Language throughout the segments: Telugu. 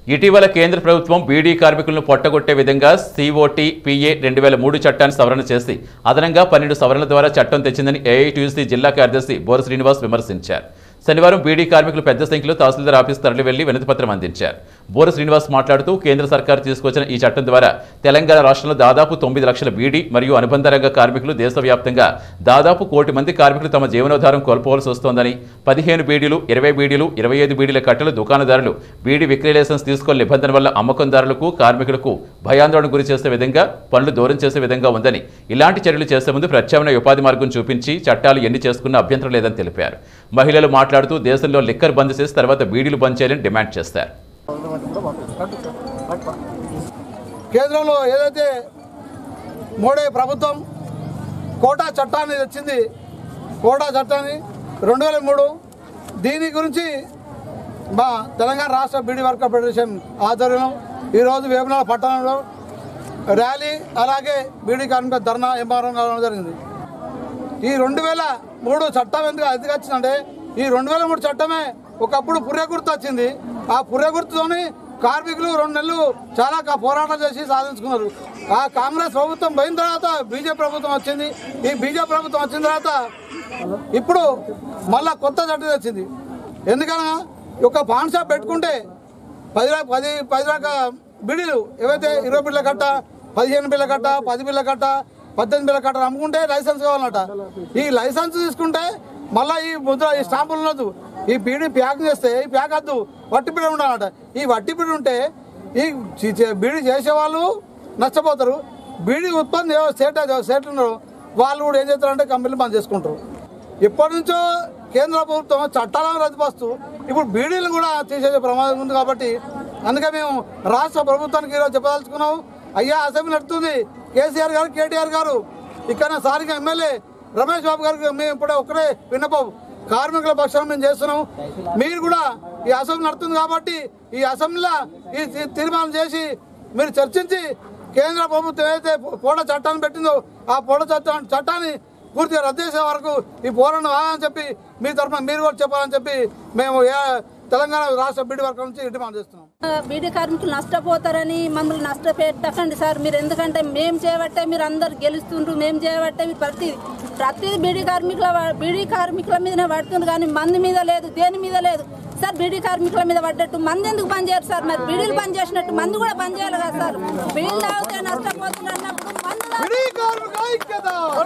ఇటీవల కేంద్ర ప్రభుత్వం బీడీ కార్మికులను పొట్టగొట్టే విధంగా సిఓటి పిఏ రెండు వేల మూడు చట్టాన్ని సవరణ చేసి అదనంగా పన్నెండు సవరణల ద్వారా చట్టం తెచ్చిందని ఏఐటీయూసీ జిల్లా కార్యదర్శి బోర శ్రీనివాస్ విమర్శించారు శనివారం బీడీ కార్మికులు పెద్ద సంఖ్యలో తహసీల్దార్ ఆఫీస్ తరలి వెళ్లి వినతిపత్రం అందించారు బోర శ్రీనివాస్ మాట్లాడుతూ కేంద్ర సర్కార్ తీసుకొచ్చిన ఈ చట్టం ద్వారా తెలంగాణ రాష్ట్రంలో దాదాపు తొమ్మిది లక్షల బీడీ మరియు అనుబంధ రంగ కార్మికులు దేశవ్యాప్తంగా దాదాపు కోటి మంది కార్మికులు తమ జీవనోధారం కోల్పోవలసి వస్తోందని పదిహేను బీడీలు ఇరవై బీడీలు ఇరవై ఐదు బీడీల కట్టలు దుకాణదారులు బీడీ విక్రయ లైసెన్స్ తీసుకోని నిబంధన వల్ల అమ్మకందారులకు కార్మికులకు భయాందోళన గురి చేసే విధంగా పనులు దూరం చేసే విధంగా ఉందని ఇలాంటి చర్యలు చేసే ముందు ప్రత్యామ్నాయ ఉపాధి మార్గం చూపించి చట్టాలు ఎన్ని చేసుకున్న అభ్యంతరం లేదని తెలిపారు మహిళలు మాట్లాడుతూ దేశంలో లిక్కర్ బంద్ చేసి తర్వాత బీడీలు బంద్ చేయాలని డిమాండ్ చేస్తారు కేంద్రంలో ఏదైతే మోడీ ప్రభుత్వం కోటా చట్టాన్ని తెచ్చింది కోటా చట్టాన్ని రెండు వేల మూడు దీని గురించి మా తెలంగాణ రాష్ట్ర బీడీ వర్కర్ ఫెడరేషన్ ఆధ్వర్యంలో ఈరోజు వేమనాల పట్టణంలో ర్యాలీ అలాగే బీడీ కార్మిక ధర్నా ఎంఆర్ఎం కావడం జరిగింది ఈ రెండు వేల మూడు చట్టం ఎందుకు ఎందుకు వచ్చిందంటే ఈ రెండు వేల మూడు చట్టమే ఒకప్పుడు పుర్రె గుర్తు వచ్చింది ఆ పుర్రె గుర్తుతోని కార్మికులు రెండు నెలలు చాలా కా- పోరాటం చేసి సాధించుకున్నారు ఆ కాంగ్రెస్ ప్రభుత్వం పోయిన తర్వాత బీజేపీ ప్రభుత్వం వచ్చింది ఈ బీజేపీ ప్రభుత్వం వచ్చిన తర్వాత ఇప్పుడు మళ్ళా కొత్త చట్టం వచ్చింది ఎందుకనగా ఒక పాన్ షాప్ పెట్టుకుంటే పది రా- పది పది రకాల బిడీలు ఏవైతే ఇరవై బిళ్ళ కట్ట పదిహేను బిళ్ళ కట్ట పది బిళ్ళ కట్ట పద్దెనిమిది బిళ్ళ కట్ట అమ్ముకుంటే లైసెన్స్ కావాలన్నట ఈ లైసెన్స్ తీసుకుంటే మళ్ళీ ఈ ముద్ర ఈ స్టాంపులు ఉండదు ఈ బీడీ ప్యాక్ చేస్తే ఈ ప్యాక్ వద్దు వట్టి బిడ ఉండాలన్నట ఈ వట్టి బిడ ఉంటే ఈ చి- చి- బీడీ చేసేవాళ్ళు నష్టపోతారు బీడీ ఉత్పత్తి ఏ- సేట సేట్లు ఉన్నారు వాళ్ళు కూడా ఏం చేస్తారంటే కంపెనీలు బంద్ చేసుకుంటారు ఎప్పటి నుంచో కేంద్ర ప్రభుత్వం చట్టాలను రద్దుపరుస్తూ ఇప్పుడు బీడీలు కూడా తీసేసే ప్రమాదం ఉంది కాబట్టి అందుకే మేము రాష్ట్ర ప్రభుత్వానికి ఈరోజు చెప్పదలుచుకున్నాం అయ్యా అసెంబ్లీ నడుతుంది కేసీఆర్ గారు కేటీఆర్ గారు ఇక్కడ స్థానిక ఎమ్మెల్యే రమేష్ బాబు గారికి మేము ఇప్పుడు ఒక్కడే విన్నపం కార్మికుల పక్షాన మేము చేస్తున్నాం మీరు కూడా ఈ అసెంబ్లీ నడుతుంది కాబట్టి ఈ అసెంబ్లీలో ఈ తీ- తీర్మానం చేసి మీరు చర్చించి కేంద్ర ప్రభుత్వం ఏదైతే పోడ చట్టాన్ని పెట్టిందో ఆ పోడ చట్టం చట్టాన్ని పూర్తిగా రద్దు చేసే వరకు ఈ పోరాటం ఆగని చెప్పి మీ తరఫున మీరు కూడా చెప్పాలని చెప్పి మేము ఏ- తెలంగాణ రాష్ట్ర బీడీ వర్గం నుంచి డిమాండ్ చేస్తున్నాం బీడీ కార్మికులు నష్టపోతారని మమ్మల్ని నష్టపెట్టకండి సార్ మీరు ఎందుకంటే మేము చేయబట్టే మీరు అందరు గెలుస్తుండ్రు మేము చేయబట్టే మీరు ప్రతి ప్రతి బీడీ కార్మికుల వా- బీడీ కార్మికుల మీదనే పడుతుంది కానీ మంది మీద లేదు దేని మీద లేదు సార్ బీడీ కార్మికుల మీద పడ్డట్టు మంది ఎందుకు బంద్ చేయరు సార్ మరి బీడీలు బంద్ చేసినట్టు మంది కూడా బంద్ చేయాలి కదా సార్ బీడీలు తాగితే నష్టపోతున్నారు అన్నప్పుడు మందు తాగితే బీడీ కార్మిక ఐక్యత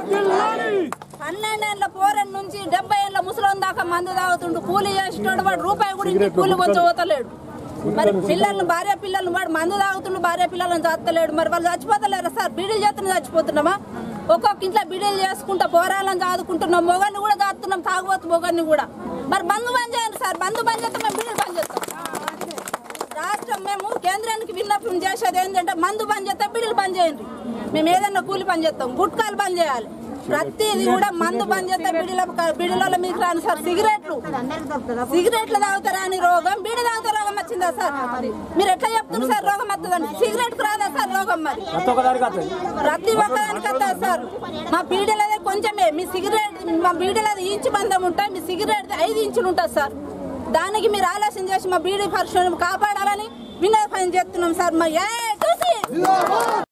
పన్నెండేళ్ల పోరన్ నుంచి డెబ్బై ఏళ్ళ ముసలం దాకా మందు తాగుతుండు కూలి చేసినోడు వాడు రూపాయి కూడా ఇంటికి కూలి కొంచెం పోతలేడు మరి పిల్లల్ని భార్య పిల్లల్ని వాడు మందు తాగుతుండు భార్య పిల్లలను చత్తలేడు మరి వాళ్ళు చచ్చిపోతలేరా సార్ బీడీలు చేస్తున్న చచ్చిపోతున్నామా ఒక్కొక్క ఇంట్లో బీడీలు చేసుకుంటా పోరాలను చదువుకుంటున్నాం మొగన్ని కూడా చదువుతున్నాం తాగుబోతు మొగన్ని కూడా మరి బంధు బంద్ చేయండి సార్ బంధు బంద్ చేస్తే మేము బీడీలు బంద్ చేస్తాం రాష్ట్రం మేము కేంద్రానికి విన్నపం చేసేది ఏంటంటే మందు బంద్ చేస్తే బిడ్డలు బంద్ చేయండి మేము ఏదన్నా కూలి పని చేస్తాం గుట్కాలు బంద్ చేయాలి ప్రతిది కూడా మందు బంద్ చేస్తే బిడిల బిడిల మీకు రాను సార్ సిగరెట్లు సిగరెట్లు తాగుతారా అని రోగం బీడి తాగుతా రోగం వచ్చిందా సార్ మీరు ఎట్లా చెప్తున్నారు సార్ రోగం వస్తుందండి సిగరెట్ రాదా సార్ రోగం మరి ప్రతి ఒక్కదానికి వస్తుంది సార్ మా బీడీలదే కొంచెమే మీ సిగరెట్ మా బీడీలది ఇంచు బంధం ఉంటాయి మీ సిగరెట్ ఐదు ఇంచులు ఉంటుంది సార్ దానికి మీరు ఆలోచన చేసి మా బీడీ పరిశ్రమ కాపాడాలని వినోదం చేస్తున్నాం సార్ మా ఏ చూసి